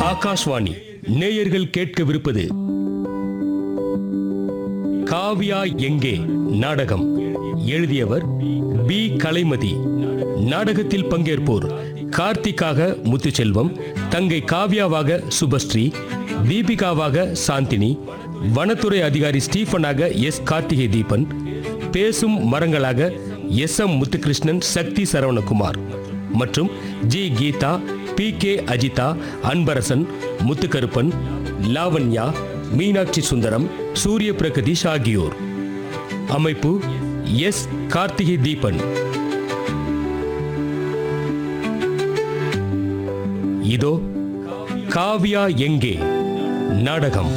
ஆகாஷ்வாணி நேயர்கள் கேட்கவிருப்பது காவ்யா எங்கே நாடகம் எழுதியவர் பி கலைமதி நாடகத்தில் பங்கேற்போர் கார்த்திக்காக முத்துச்செல்வம் தங்கை காவ்யாவாக சுபஸ்ரீ தீபிகாவாக சாந்தினி வனத்துறை அதிகாரி ஸ்டீஃபனாக எஸ் கார்த்திகை தீபன் பேசும் மரங்களாக எஸ் எம் முத்துகிருஷ்ணன் சக்தி சரவணகுமார் மற்றும் G Geetha P K Ajitha Anbarasan Muthukaruppan Lavanya Meenakshi Sundaram Surya Pragatheesh ஆகியோர் அமைப்பு எஸ் கார்த்திகை தீபன் இதோ காவ்யா எங்கே நாடகம்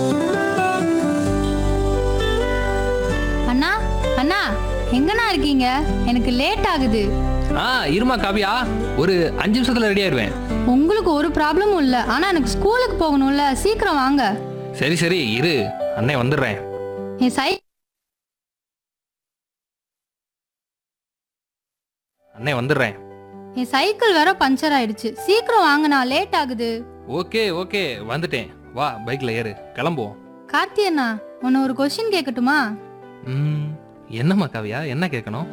அண்ணா அண்ணா எங்கண்ணா இருக்கீங்க எனக்கு லேட் ஆகுது ஆ இருமா காவியா ஒரு அஞ்சு நிமிஷத்துல ரெடி ஆயிடுவேன் உங்களுக்கு ஒரு ப்ராப்ளமும் இல்லை ஆனால் எனக்கு ஸ்கூலுக்கு போகணும்ல சீக்கிரம் வாங்க சரி சரி இரு அண்ணே வந்துடுறேன் என் சை அண்ணே வந்துடுறேன் என் சைக்கிள் வேற பஞ்சர் ஆயிடுச்சு சீக்கிரம் வாங்கண்ணா லேட் ஆகுது ஓகே ஓகே வந்துட்டேன் வா பைக்ல ஏறு கிளம்புவோம் கார்த்தி அண்ணா உன்னை ஒரு கொஸ்டின் கேட்கட்டுமா ம் என்னம்மா காவியா என்ன கேட்கணும்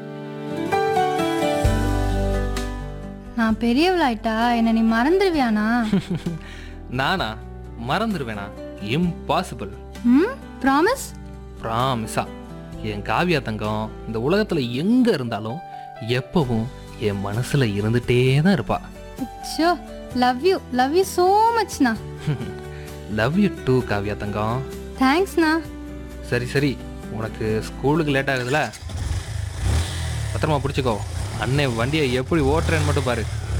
நான் பெரியவளாயிட்டா என்னை நீ மறந்துடுவியாண்ணா நானா மறந்துடுவேனா இம்பாசிபிள் ம் ப்ராமிஸ் ப்ராமிஸா என் காவியா தங்கம் இந்த உலகத்துல எங்க இருந்தாலும் எப்பவும் என் மனசுல இருந்துட்டே தான் இருப்பா so love you love you so மச்ண்ணா லவ் யூ டூ காவியா தங்கம் தேங்க்ஸ்ண்ணா சரி சரி உனக்கு ஸ்கூலுக்கு லேட் ஆகுதுல பத்திரமா பிடிச்சிக்கோ அண்ணன் வண்டியை எப்படி ஓட்டுறேன்னு மட்டும் பாரு